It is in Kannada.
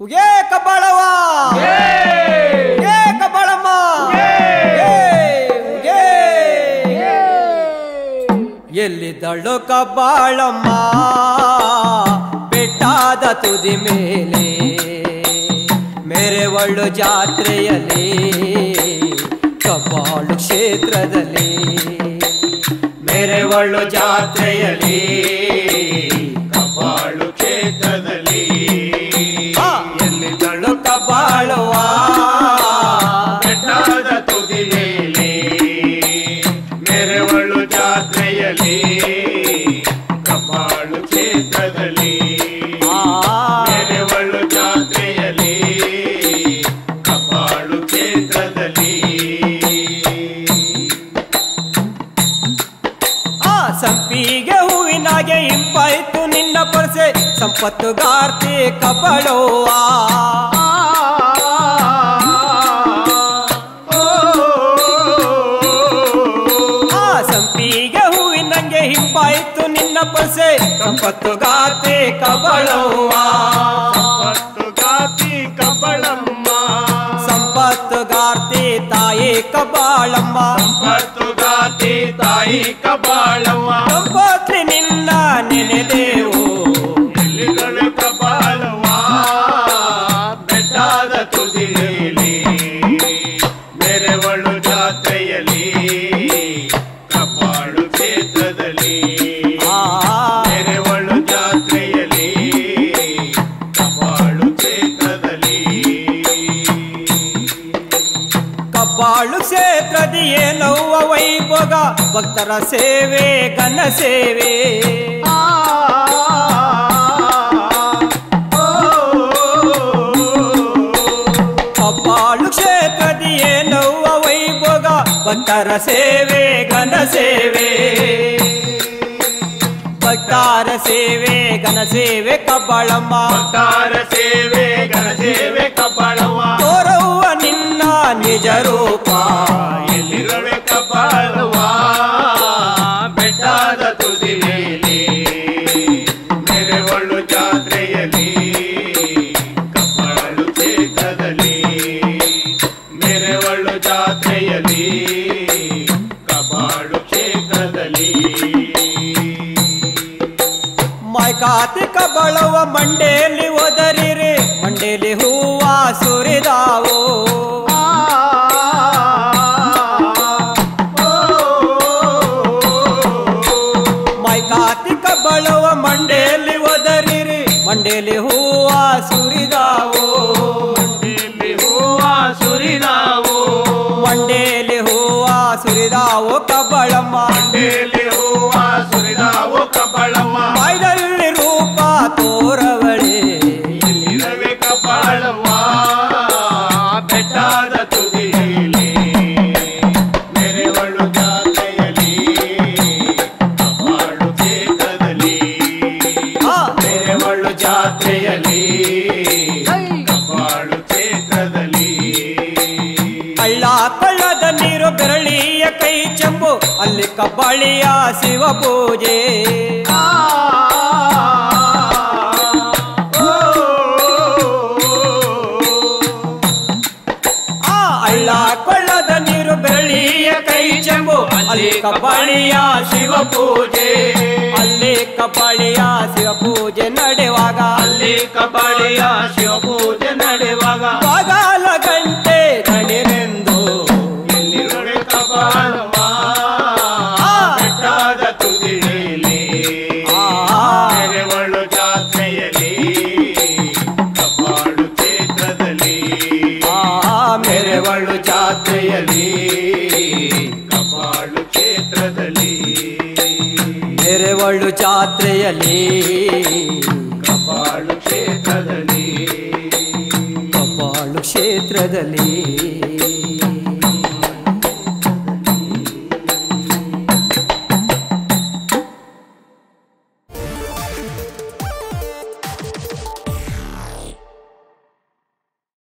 ಉಗೇ ಕಬ್ಬಾಳವ್ವ ಉಗೇ ಕಬ್ಬಾಳಮ್ಮ ಉಗೇ, ಉಗೇ. ಎಲ್ಲಿದ್ದಳು ಕಬ್ಬಾಳಮ್ಮ ಬೆಟ್ಟಾದ ತುದಿ ಮೇಲೆ ಮೆರೆವಳ್ಳು ಜಾತ್ರೆಯಲ್ಲಿ ಕಬ್ಬಾಳು ಕ್ಷೇತ್ರದಲ್ಲಿ ಮೆರೆವಳ್ಳು ಜಾತ್ರೆಯಲ್ಲಿ ಕಬ್ಬಾಳು ಕ್ಷೇತ್ರದಲ್ಲಿ ಆ, ಎಲ್ಲಿದ್ದಳು ಕಬ್ಬಾಳವ್ವ ಬೆಟ್ಟದ ತುದಿ ಮೇಲೆ ಮೆರವಳು ಜಾತ್ರೆಯಲ್ಲಿ ಕಬ್ಬಾಳು ಕ್ಷೇತ್ರದಲ್ಲಿ ಆ, ಮೆರವಳು ಜಾತ್ರೆಯಲ್ಲಿ ಕಬ್ಬಾಳು ಕ್ಷೇತ್ರದಲ್ಲಿ ಆ ಸಂಪಿಗೆ ಹೂವಿನಾಗೆ ಇಂಪಾಯ್ತು ನಿನ್ನ ಪರ್ಸೆ ಸಂಪತ್ತುಗಾರ್ತಿ ಕಬ್ಬಳವ್ವ ಆ ಸಂಪಿಗೆ ಹೂವಿನಂಗೆ ಹಿಂಪಾಯ್ತು ನಿನ್ನ ಪರ್ಸೆ ಸಂಪತ್ತುಗಾರ್ತಿ ಕಬ್ಬಳವ್ವ ಮತ್ತು ಗಾತಿ ಕಬ್ಬಳಮ್ಮ ಸಂಪತ್ತುಗಾರ್ತಿ ತಾಯಿ ಕಬ್ಬಾಳಮ್ಮ ಮತ್ತು ಗಾತಿ ತಾಯಿ ಕಬ್ಬಾಳವ್ವ ಸಂಪತ್ರಿ ನಿನ್ನ ನೆನೆದೇವು ಎಲ್ಲಿಗಳು ಕಪಾಲವ್ವ ಬೆಟ್ಟದ ತುದಿಯಲ್ಲಿ ಮೆರವಳು ಜಾತ್ರೆಯಲ್ಲಿ ಕಪಾಳು ಕ್ಷೇತ್ರದಲ್ಲಿ ಆ ಮೆರವಳು ಜಾತ್ರೆಯಲ್ಲಿ ಕಪಾಳು ಕ್ಷೇತ್ರದಲ್ಲಿ ಕಬ್ಬಾಳು ಕ್ಷೇತ್ರದಿ ಏನವ್ವ ವೈಭೋಗ ಭಕ್ತರ ಸೇವೆ ಘನ ಸೇವೆ ಕಬ್ಬಾಳು ಕ್ಷೇತ್ರದಿ ಏನವ್ವ ವೈಭೋಗ ಭಕ್ತರ ಸೇವೆ ಘನ ಸೇವೆ ಭಕ್ತರ ಸೇವೆ ಘನ ಸೇವೆ ಕಬ್ಬಾಳಮ್ಮ ಭಕ್ತಾರ ಸೇವೆ ಗಣ ಸೇವೆ ಕಪಾಳವ್ವ ತೋರವ್ವ ನಿನ್ನ ನಿಜ ರೂಪ ಎಲ್ಲಿರುವೆ ಕಪಾಳವ್ವ ಬೆಟ್ಟದ ತುದಿ ಮೇಲೆ ಮೆರವಳು ಜಾತ್ರೆಯಲ್ಲಿ ಕಪಾಳು ಕ್ಷೇತ್ರದಲ್ಲಿ ಮೆರವಳು ಜಾತ್ರೆಯಲ್ಲಿ ಕಪಾಳು ಕ್ಷೇತ್ರದಲ್ಲಿ ಮೈಕಾತಿ ಕಬ್ಬಳವ ಮಂಡೇಲಿ ಒದರಿರಿ ಮಂಡೇಲಿ ಹೂವ ಸುರಿದಾವು ಮೈಕಾತಿ ಕಬ್ಬಳವ ಮಂಡೇಲಿ ಒದರಿರಿ ಮಂಡೇಲಿ ಹೂವ ಸುರಿದಾವು ಇಲ್ಲಿ ಹೂವ ಸುರಿದಾವು ಮಂಡೇಲಿ ಹೂವ ಸುರಿದಾವು ಕಬ್ಬಳಮ್ಮ ಮಂಡೇಲಿ ಹೂವ ಸುರಿದಾವು ಕಪಾಳವ್ವ ಬಾಯ್ದಲ್ಲಿ ರೂಪ ತೋರವಳೆ ಎಲ್ಲಿರವೆ ಕಪಾಳವ್ವ ಬೆಟ್ಟದ ತುದಿಯಲ್ಲಿ ಮೆರವಳು ಜಾತ್ರೆಯಲ್ಲಿ ಕಪಾಳು ಕ್ಷೇತ್ರದಲ್ಲಿ ಆ, ಮೆರವಳು ಜಾತ್ರೆಯಲ್ಲಿ ಕಪಾಳು ಕ್ಷೇತ್ರದಲ್ಲಿ ಹಳ್ಳ ಕೊಳ್ಳದ ನೀರು ಬೆರಳಿಯ ಕೈ ಚೆಂಬು ಅಲ್ಲಿ ಕಬ್ಬಳಿಯ ಶಿವ ಪೂಜೆ ಆ ಹಳ್ಳ ಕೊಳ್ಳದ ನೀರು ಬೆರಳಿಯ ಕೈ ಚೆಂಬು ಅಲ್ಲಿ ಕಬ್ಬಳಿಯ ಶಿವ ಪೂಜೆ ಅಲ್ಲಿ ಕಬ್ಬಳಿಯ ಶಿವ ಪೂಜೆ ನಡೆಯುವಾಗ ಅಲ್ಲಿ ಕಪಾಳಿಯ ಶಿವಪೂಜೆ ನಡೆಯುವಾಗ ಬಾಗಾಲ ಗಂಟೆ ತಣಿರೆಂದು ಎಲ್ಲಿರುವೆ ಕಪಾಳವ್ವ ಬೆಟ್ಟದ ತುದಿಯಲ್ಲಿ ಆ ಮೆರವಳು ಜಾತ್ರೆಯಲ್ಲಿ ಕಪಾಳು ಕ್ಷೇತ್ರದಲ್ಲಿ ಆ ಮೆರವಳು ಜಾತ್ರೆಯಲ್ಲಿ ಕಪಾಳು ಕ್ಷೇತ್ರದಲ್ಲಿ ಮೆರೆವಳ್ಳು ಜಾತ್ರೆಯಲ್ಲಿ ಕಪಾಳು ಕ್ಷೇತ್ರದಲ್ಲಿ ಕಬ್ಬಾಳು ಕ್ಷೇತ್ರದಲ್ಲಿ